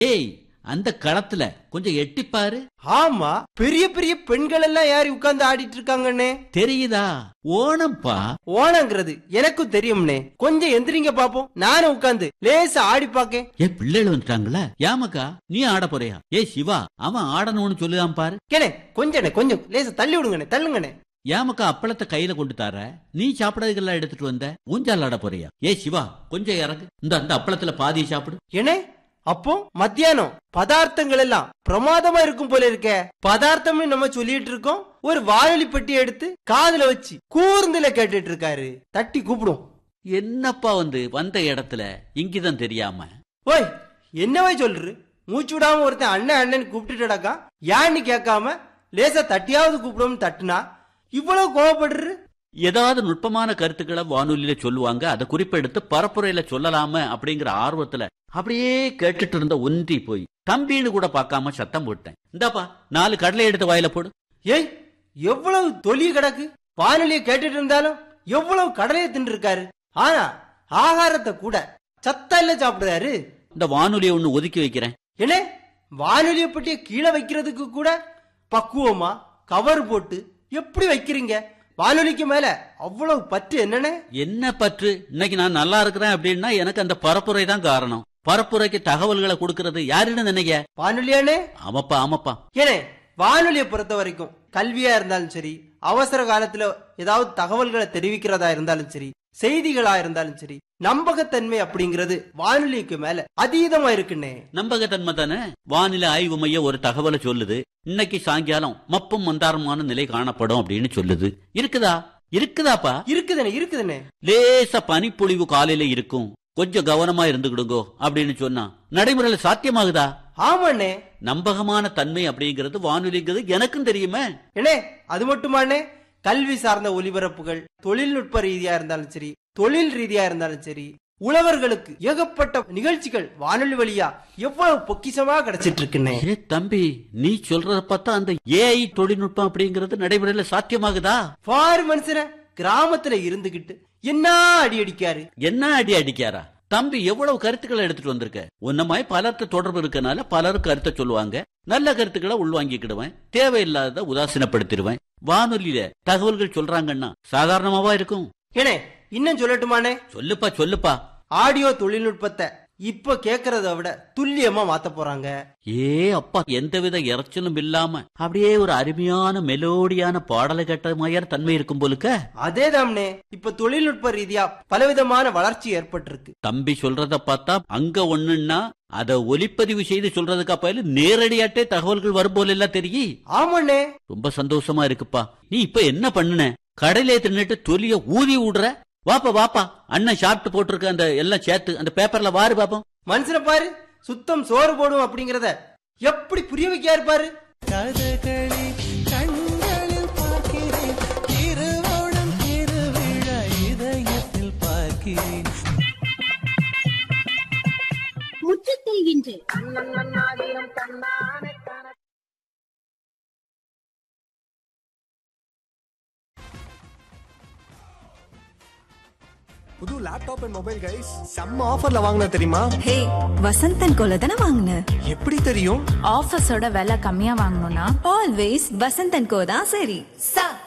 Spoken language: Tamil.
ஏய் அந்த களத்துல கொஞ்சம் எட்டிப்பாரு ஆமா பெரிய பெரிய பெண்கள் எல்லாம் யாரி உட்கார்ந்து ஆடிட்டு இருக்காங்கண்ணே தெரியுதா ஓணம்பா ஓணங்கிறது எனக்கும் தெரியும்னே கொஞ்சம் எந்திரிங்க பாப்போம் நானும் உட்கார்ந்து லேசா ஆடி பாக்கேன் ஏ பிள்ளைகள் வந்துட்டாங்களா ஏமக்கா நீ ஆட போறியா ஏ சிவா அவன் ஆடணும்னு சொல்லுதான் பாரு கேனே கொஞ்சண்ணே கொஞ்சம் லேசா தள்ளி விடுங்கண்ணே தள்ளுங்கண்ணே ஏமக்கா அப்பளத்தை கையில கொண்டு தர நீ சாப்பிடறதுக்கெல்லாம் எடுத்துட்டு வந்த ஊஞ்சால் ஆட போறியா ஏ சிவா கொஞ்சம் இறங்கு இந்த அந்த அப்பளத்துல பாதி சாப்பிடு ஏனே அப்போ மத்தியானம் பதார்த்தங்கள் எல்லாம் பிரமாதமா இருக்கும் போல இருக்கே பதார்த்தம்னு நம்ம சொல்லிட்டு இருக்கோம் ஒரு வானொலி பெட்டி எடுத்து காதுல வச்சு கூர்ந்துல கேட்டுட்டு இருக்காரு தட்டி கூப்பிடும் என்னப்பா வந்து வந்த இடத்துல இங்கதான் தெரியாம ஓய் என்னவே சொல்று மூச்சு விடாம ஒருத்தன் அண்ணன் அண்ணன் கூப்பிட்டுட்டடாக்கா ஏன்னு கேட்காம லேசா தட்டியாவது கூப்பிடும்னு தட்டுனா இவ்வளவு கோவப்படுறு ஏதாவது நுட்பமான கருத்துக்களை வானொலியில சொல்லுவாங்க அதை குறிப்பெடுத்து பரப்புரையில சொல்லலாம அப்படிங்கிற ஆர்வத்துல அப்படியே கேட்டுட்டு இருந்த ஒன்றி போய் தம்பின்னு கூட பார்க்காம சத்தம் போட்டேன் இந்தாப்பா நாலு கடலை எடுத்து வாயில போடு ஏய் எவ்வளவு தொலி கிடக்கு வானொலியை கேட்டுட்டு இருந்தாலும் எவ்வளவு கடலையை தின்னு இருக்காரு ஆனா ஆகாரத்தை கூட சத்தம் சாப்பிடுறாரு இந்த வானொலியை ஒண்ணு ஒதுக்கி வைக்கிறேன் என்ன வானொலியை பட்டிய கீழே வைக்கிறதுக்கு கூட பக்குவமா கவர் போட்டு எப்படி வைக்கிறீங்க வானொலிக்கு மேல அவ்வளவு பற்று என்னன்னு என்ன பற்று இன்னைக்கு நான் நல்லா இருக்கிறேன் அப்படின்னா எனக்கு அந்த பரப்புரை தான் காரணம் பரப்புரைக்கு தகவல்களை கொடுக்கறது யாருன்னு நினைக்க வானொலியானே ஆமாப்பா ஆமாப்பா ஏனே வானொலியை பொறுத்த வரைக்கும் கல்வியா இருந்தாலும் சரி அவசர காலத்துல ஏதாவது தகவல்களை தெரிவிக்கிறதா இருந்தாலும் சரி செய்திகளா இருந்தாலும் சரி நம்பகத்தன்மை அப்படிங்கிறது வானொலிக்கு மேல அதீதமா இருக்குன்னே நம்பகத்தன்மை தானே வானிலை ஆய்வு மையம் ஒரு தகவலை சொல்லுது இன்னைக்கு சாயங்காலம் மப்பும் மந்தாரமான நிலை காணப்படும் அப்படின்னு சொல்லுது இருக்குதா இருக்குதாப்பா இருக்குதுனே இருக்குதுனே லேசா பனிப்பொழிவு காலையில இருக்கும் கொஞ்சம் கவனமா இருந்துக்கிடுங்கோ அப்படின்னு சொன்னா நடைமுறையில சாத்தியமாகுதா ஆமாண்ணே நம்பகமான தன்மை அப்படிங்கிறது வானொலிங்கிறது எனக்கும் தெரியுமே என்னே அது மட்டுமாண்ணே கல்வி சார்ந்த ஒலிபரப்புகள் தொழில்நுட்ப ரீதியா இருந்தாலும் சரி தொழில் ரீதியா இருந்தாலும் சரி உழவர்களுக்கு ஏகப்பட்ட நிகழ்ச்சிகள் வானொலி வழியா எவ்வளவு பொக்கிஷமா கிடைச்சிட்டு இருக்குன்னே ஏ தம்பி நீ சொல்றத பார்த்தா அந்த ஏஐ தொழில்நுட்பம் அப்படிங்கிறது நடைமுறையில சாத்தியமாகுதா பாரு மனுஷன கிராமத்துல இருந்துகிட்டு என்ன அடி அடிக்காரு என்ன அடி அடிக்காரா தம்பி எவ்வளவு கருத்துக்களை எடுத்துட்டு வந்திருக்க உன்னமாய் பலர்த்த தொடர்பு இருக்கனால பலரும் கருத்தை சொல்லுவாங்க நல்ல கருத்துக்களை உள்வாங்கிக்கிடுவேன் தேவையில்லாத உதாசீனப்படுத்திடுவேன் வானொலியில தகவல்கள் சொல்றாங்கன்னா சாதாரணமாவா இருக்கும் ஏனே இன்னும் சொல்லட்டுமானே சொல்லுப்பா சொல்லுப்பா ஆடியோ தொழில்நுட்பத்தை இப்ப கேக்குறத விட துல்லியமா மாத்த போறாங்க ஏ அப்பா எந்தவித இறைச்சலும் இல்லாம அப்படியே ஒரு அருமையான மெலோடியான பாடலை கேட்ட மாதிரியான தன்மை இருக்கும் போலுக்க அதேதாம்னே இப்ப தொழில்நுட்ப ரீதியா பலவிதமான வளர்ச்சி ஏற்பட்டிருக்கு தம்பி சொல்றத பார்த்தா அங்க ஒண்ணுன்னா அத ஒலிப்பதிவு செய்து சொல்றதுக்கு அப்ப நேரடியாட்டே தகவல்கள் வரும் போல எல்லாம் தெரியும் ஆமாண்ணே ரொம்ப சந்தோஷமா இருக்குப்பா நீ இப்ப என்ன பண்ணுன கடையில தின்னுட்டு தொலிய ஊதி விடுற வாப்பா வாப்பா அண்ணன் சாப்பிட்டு போட்டிருக்க அந்த எல்லாம் சேர்த்து அந்த பேப்பர்ல வாரு பாப்போம் மனுஷனை பாரு சுத்தம் சோறு போடும் அப்படிங்கறத எப்படி புரிய வைக்க இருப்பாரு கதகளி கண்களில் பார்க்கிறேன் திருவோணம் திருவிழா இதயத்தில் பார்க்கிறேன் முற்றத்தில் இன்று புது லேப்டாப் அண்ட் மொபைல் கைஸ் செம்ம ஆஃபர்ல வாங்கின தெரியுமா ஹே வசந்தன் கோல தானே வாங்கின எப்படி தெரியும் ஆஃபீஸோட விலை கம்மியா வாங்கணும்னா ஆல்வேஸ் வசந்தன் கோ தான் சரி சா